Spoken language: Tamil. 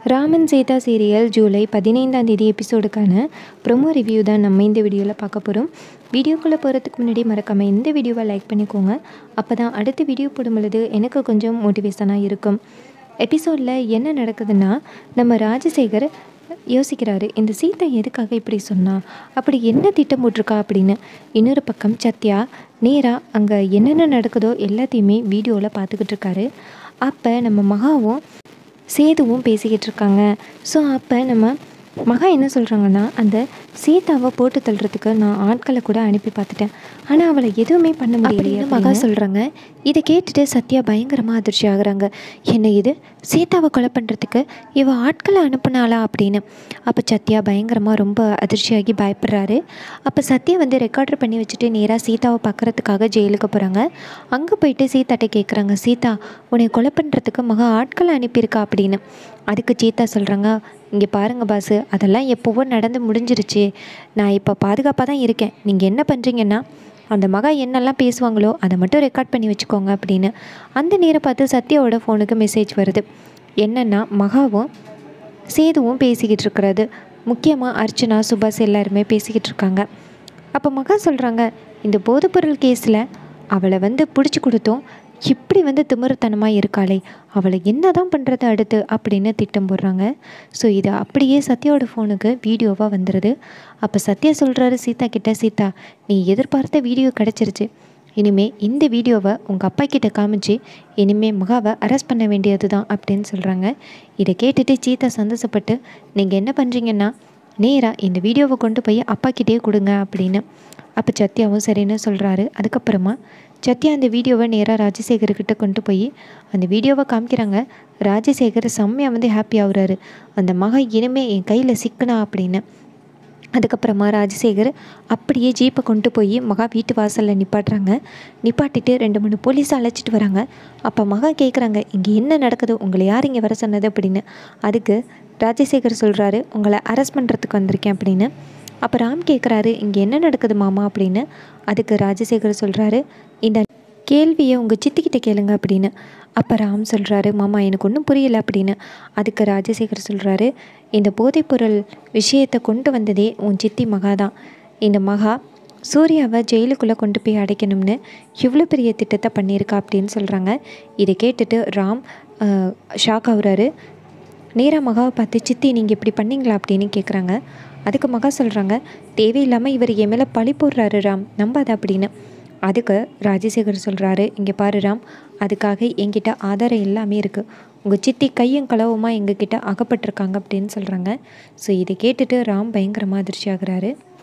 ராமன் சீதா சீரியல் ஜூலை பதினைந்தாம் தேதி எபிசோடுக்கான ப்ரொமோ ரிவ்யூ தான் நம்ம இந்த வீடியோவில் பார்க்க போகிறோம் வீடியோக்குள்ளே போகிறதுக்கு முன்னாடி மறக்காமல் இந்த வீடியோவை லைக் பண்ணிக்கோங்க அப்போ தான் அடுத்த வீடியோ போடும் பொழுது எனக்கு கொஞ்சம் மோட்டிவேஷனாக இருக்கும் எபிசோடில் என்ன நடக்குதுன்னா நம்ம ராஜசேகர் யோசிக்கிறாரு இந்த சீதா எதுக்காக இப்படி சொன்னா அப்படி என்ன திட்டம் போட்டிருக்கா அப்படின்னு இன்னொரு பக்கம் சத்யா நேராக அங்கே என்னென்ன நடக்குதோ எல்லாத்தையுமே வீடியோவில் பார்த்துக்கிட்டு இருக்காரு அப்போ நம்ம மகாவும் சேதுவும் பேசிக்கிட்டு இருக்காங்க ஸோ அப்போ நம்ம மகா என்ன சொல்கிறாங்கன்னா அந்த சீதாவை போட்டு தள்ளுறதுக்கு நான் ஆட்களை கூட அனுப்பி பார்த்துட்டேன் ஆனால் அவளை எதுவுமே பண்ண முடியலையே மகா சொல்கிறாங்க இதை கேட்டுட்டு சத்யா பயங்கரமாக அதிர்ச்சி ஆகுறாங்க என்ன இது சீதாவை கொலை பண்ணுறதுக்கு இவ ஆட்களை அனுப்புனாளா அப்படின்னு அப்போ சத்யா பயங்கரமாக ரொம்ப அதிர்ச்சியாகி பயப்படுறாரு அப்போ சத்யா வந்து ரெக்கார்டர் பண்ணி வச்சுட்டு நேராக சீதாவை பார்க்குறதுக்காக ஜெயிலுக்கு போகிறாங்க அங்கே போயிட்டு சீதாட்ட கேட்குறாங்க சீதா உன்னை கொலை பண்ணுறதுக்கு மகா ஆட்களை அனுப்பியிருக்கா அப்படின்னு அதுக்கு சீதா சொல்கிறாங்க இங்கே பாருங்க பாஸு அதெல்லாம் எப்போவோ நடந்து முடிஞ்சிருச்சு நான் இப்போ பாதுகாப்பாக தான் இருக்கேன் நீங்கள் என்ன பண்ணுறீங்கன்னா அந்த மகா என்னெல்லாம் பேசுவாங்களோ அதை மட்டும் ரெக்கார்ட் பண்ணி வச்சுக்கோங்க அப்படின்னு அந்த நேரம் பார்த்து சத்யாவோட ஃபோனுக்கு மெசேஜ் வருது என்னென்னா மகாவும் சேதுவும் பேசிக்கிட்டு இருக்கிறது முக்கியமாக அர்ச்சனா சுபாஷ் எல்லாருமே பேசிக்கிட்டு இருக்காங்க அப்போ மகா சொல்கிறாங்க இந்த போதைப்பொருள் கேஸில் அவளை வந்து பிடிச்சி கொடுத்தோம் இப்படி வந்து திமிருத்தனமாக இருக்காளே அவளை என்ன தான் பண்ணுறது அடுத்து அப்படின்னு திட்டம் போடுறாங்க ஸோ இது அப்படியே சத்யாவோட ஃபோனுக்கு வீடியோவாக வந்துடுது அப்போ சத்யா சொல்கிறாரு சீதா கிட்ட சீதா நீ எதிர்பார்த்த வீடியோ கிடச்சிருச்சு இனிமே இந்த வீடியோவை உங்கள் அப்பா கிட்ட காமிச்சு இனிமே மகாவை அரெஸ்ட் பண்ண வேண்டியது தான் அப்படின்னு சொல்கிறாங்க இதை கேட்டுட்டு சீதா சந்தோஷப்பட்டு நீங்கள் என்ன பண்ணுறீங்கன்னா நேராக இந்த வீடியோவை கொண்டு போய் அப்பா கிட்டே கொடுங்க அப்படின்னு அப்போ சத்யாவும் சரின்னு சொல்கிறாரு அதுக்கப்புறமா சத்யா அந்த வீடியோவை நேராக ராஜசேகர்கிட்ட கொண்டு போய் அந்த வீடியோவை காமிக்கிறாங்க ராஜசேகர் செம்மையாக வந்து ஹாப்பி ஆகுறாரு அந்த மகா இனிமே என் கையில் சிக்கனா அப்படின்னு அதுக்கப்புறமா ராஜசேகர் அப்படியே ஜீப்பை கொண்டு போய் மகா வீட்டு வாசலில் நிப்பாட்டுறாங்க நிப்பாட்டிட்டு ரெண்டு மூணு போலீஸை அழைச்சிட்டு வராங்க அப்போ மகா கேட்குறாங்க இங்கே என்ன நடக்குது உங்களை யார் இங்கே வர சொன்னது அப்படின்னு அதுக்கு ராஜசேகர் சொல்கிறாரு உங்களை அரெஸ்ட் பண்ணுறதுக்கு வந்திருக்கேன் அப்படின்னு அப்போ ராம் கேட்குறாரு இங்கே என்ன நடக்குது மாமா அப்படின்னு அதுக்கு ராஜசேகர் சொல்கிறாரு இந்த கேள்வியை உங்கள் சித்திக்கிட்ட கேளுங்க அப்படின்னு அப்போ ராம் சொல்கிறாரு மாமா எனக்கு ஒன்றும் புரியல அப்படின்னு அதுக்கு ராஜசேகர் சொல்கிறாரு இந்த போதைப்பொருள் விஷயத்தை கொண்டு வந்ததே உன் சித்தி மகா தான் இந்த மகா சூர்யாவை ஜெயிலுக்குள்ளே கொண்டு போய் அடைக்கணும்னு இவ்வளோ பெரிய திட்டத்தை பண்ணியிருக்கா அப்படின்னு சொல்கிறாங்க இதை கேட்டுட்டு ராம் ஷாக் ஆகுறாரு நேராக மகாவை பார்த்து சித்தி நீங்கள் இப்படி பண்ணீங்களா அப்படின்னு கேட்குறாங்க அதுக்கு மகா சொல்கிறாங்க தேவையில்லாமல் இவர் என் மேலே பழி போடுறாரு ராம் நம்பாத அப்படின்னு அதுக்கு ராஜசேகர் சொல்கிறாரு இங்கே பாரு ராம் அதுக்காக என்கிட்ட ஆதாரம் எல்லாமே இருக்குது உங்கள் சித்தி கையும் களவுமா எங்ககிட்ட அகப்பட்டிருக்காங்க அப்படின்னு சொல்கிறாங்க ஸோ இதை கேட்டுட்டு ராம் பயங்கரமாக அதிர்ச்சி ஆகுறாரு